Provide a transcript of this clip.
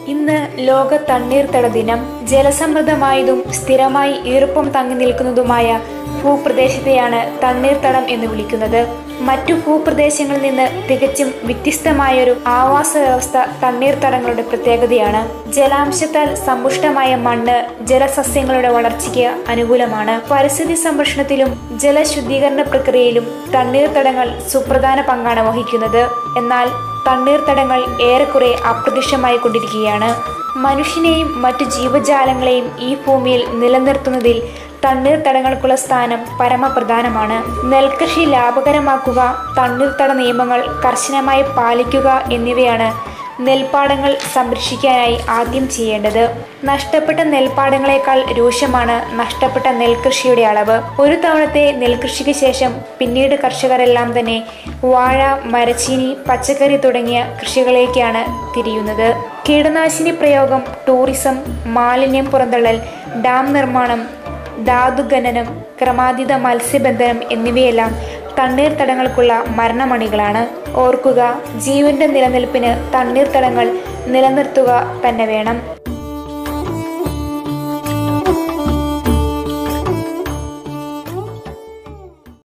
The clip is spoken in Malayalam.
ഇന്ന് ലോക തണ്ണീർത്തട ദിനം ജലസമൃദ്ധമായതും സ്ഥിരമായി ഈർപ്പം തങ്ങി നിൽക്കുന്നതുമായ ഭൂപ്രദേശത്തെയാണ് തണ്ണീർത്തടം എന്ന് വിളിക്കുന്നത് മറ്റു ഭൂപ്രദേശങ്ങളിൽ നിന്ന് തികച്ചും വ്യത്യസ്തമായൊരു ആവാസ വ്യവസ്ഥ തണ്ണീർത്തടങ്ങളുടെ പ്രത്യേകതയാണ് ജലാംശത്താൽ സമ്പുഷ്ടമായ മണ്ണ് ജലസസ്യങ്ങളുടെ വളർച്ചയ്ക്ക് അനുകൂലമാണ് പരിസ്ഥിതി സംരക്ഷണത്തിലും ജലശുദ്ധീകരണ പ്രക്രിയയിലും തണ്ണീർത്തടങ്ങൾ സുപ്രധാന പങ്കാണ് വഹിക്കുന്നത് എന്നാൽ തണ്ണീർത്തടങ്ങൾ ഏറെക്കുറെ അപ്രത്യക്ഷമായി കൊണ്ടിരിക്കുകയാണ് മനുഷ്യനെയും മറ്റു ജീവജാലങ്ങളെയും ഈ ഭൂമിയിൽ നിലനിർത്തുന്നതിൽ തണ്ണീർത്തടങ്ങൾക്കുള്ള സ്ഥാനം പരമപ്രധാനമാണ് നെൽകൃഷി ലാഭകരമാക്കുക തണ്ണീർത്തട നിയമങ്ങൾ കർശനമായി പാലിക്കുക എന്നിവയാണ് നെൽപ്പാടങ്ങൾ സംരക്ഷിക്കാനായി ആദ്യം ചെയ്യേണ്ടത് നഷ്ടപ്പെട്ട നെൽപ്പാടങ്ങളെക്കാൾ രൂക്ഷമാണ് നഷ്ടപ്പെട്ട നെൽകൃഷിയുടെ അളവ് ഒരു തവണത്തെ നെൽകൃഷിക്ക് ശേഷം പിന്നീട് കർഷകരെല്ലാം തന്നെ വാഴ മരച്ചീനി പച്ചക്കറി തുടങ്ങിയ കൃഷികളിലേക്കാണ് തിരിയുന്നത് കീടനാശിനി പ്രയോഗം ടൂറിസം മാലിന്യം പുറന്തള്ളൽ ഡാം നിർമ്മാണം ധാതുഖനനം ക്രമാതീത മത്സ്യബന്ധനം എന്നിവയെല്ലാം തണ്ണീർത്തടങ്ങൾക്കുള്ള മരണമണികളാണ് ഓർക്കുക ജീവന്റെ നിലനിൽപ്പിന് തണ്ണീർത്തടങ്ങൾ നിലനിർത്തുക തന്നെ വേണം